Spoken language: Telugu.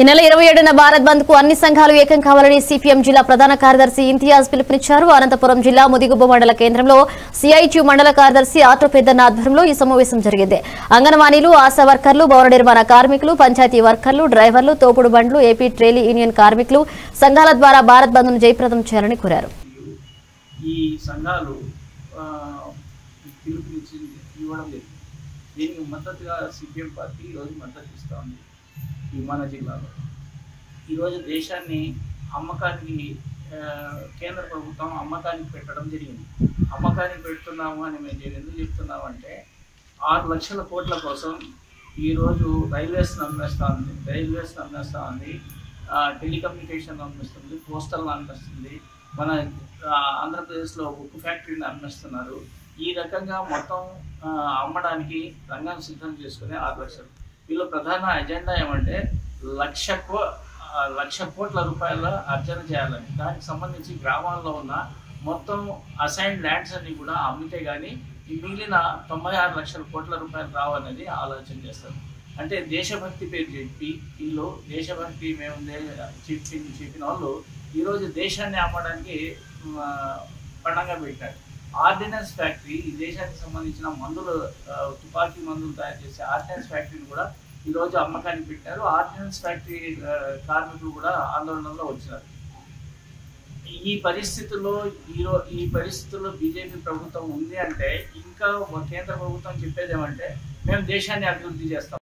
ఈ నెల ఇరవై ఏడున భారత్ బంద్ కు అన్ని సంఘాలు ఏకం కావాలని సిపిఎం జిల్లా ప్రధాన కార్యదర్శి ఇంతియాజ్ పిలుపునిచ్చారు అనంతపురం జిల్లా ముదిగుబ్బ మండల కేంద్రంలో సిఐటియు మండల కార్యదర్శి ఆటో పెద్దన్న ఆధ్వర్యంలో ఈ సమావేశం జరిగింది అంగన్వాడీలు ఆశా వర్కర్లు భవన నిర్మాణ కార్మికులు పంచాయతీ వర్కర్లు డ్రైవర్లు తోపుడు బండ్లు ఏపీ ట్రేలీ యూనియన్ కార్మికులు సంఘాల ద్వారా భారత్ బంద్ ను జయప్రదం చేయాలని కోరారు ఈ సంఘాలు ఆ, పిలుపునిచ్చి ఇవ్వడం లేదు దీనికి మద్దతుగా సిపిఎం పార్టీ ఈరోజు మద్దతు ఇస్తూ ఉంది ఈ మన జిల్లాలో ఈరోజు దేశాన్ని అమ్మకానికి ఆ, కేంద్ర ప్రభుత్వం అమ్మకానికి పెట్టడం జరిగింది అమ్మకానికి పెడుతున్నాము అని మేము చెప్- ఎందుకు చెప్తున్నాము అంటే ఆరు లక్షల కోట్ల కోసం ఈరోజు రైల్వేస్ అమ్మేస్తూ ఉంది రైల్వేస్ అమ్మేస్తూ ఉంది ఆ, టెలికమ్యూనికేషన్ అమ్మేస్తుంది పోస్టల్ అమ్మేస్తుంది మన ఆ, ఆంధ్రప్రదేశ్లో ఉక్కు ఫ్యాక్టరీని అమ్మేస్తున్నారు ఈ రకంగా మొత్తం ఆ, అమ్మడానికి రంగాన్ని సిద్ధం చేసుకుని ఆరు లక్షలు వీళ్ళ ప్రధాన ఎజెండా ఏమంటే లక్ష కో ఆ, లక్ష కోట్ల రూపాయల అర్జన చేయాలని దానికి సంబంధించి గ్రామాల్లో ఉన్న మొత్తం అసైన్ ల్యాండ్స్ అన్ని కూడా అమ్మితే కానీ ఈ మిగిలిన తొంభై ఆరు లక్షల కోట్ల రూపాయలు రావనేది ఆలోచన చేస్తారు అంటే దేశభక్తి పేరు చెప్పి వీళ్ళు దేశభక్తి మేము దే- చెప్పి చెప్పిన వాళ్ళు ఈరోజు దేశాన్ని అమ్మడానికి ఆ, పణంగా పెట్టారు ఆర్డినెన్స్ ఫ్యాక్టరీ ఈ దేశానికి సంబంధించిన మందులు ఆ, తుపాకీ మందులు తయారు చేసే ఆర్డినెన్స్ ఫ్యాక్టరీని కూడా ఈరోజు అమ్మకానికి పెట్టారు ఆర్డినెన్స్ ఫ్యాక్టరీ ఆ, కార్మికులు కూడా ఆందోళనలో వచ్చినారు ఈ పరిస్థితుల్లో ఈరో ఈ పరిస్థితుల్లో బీజేపీ ప్రభుత్వం ఉంది అంటే ఇంకా కేంద్ర ప్రభుత్వం చెప్పేది ఏమంటే మేము దేశాన్ని అభివృద్ధి చేస్తాం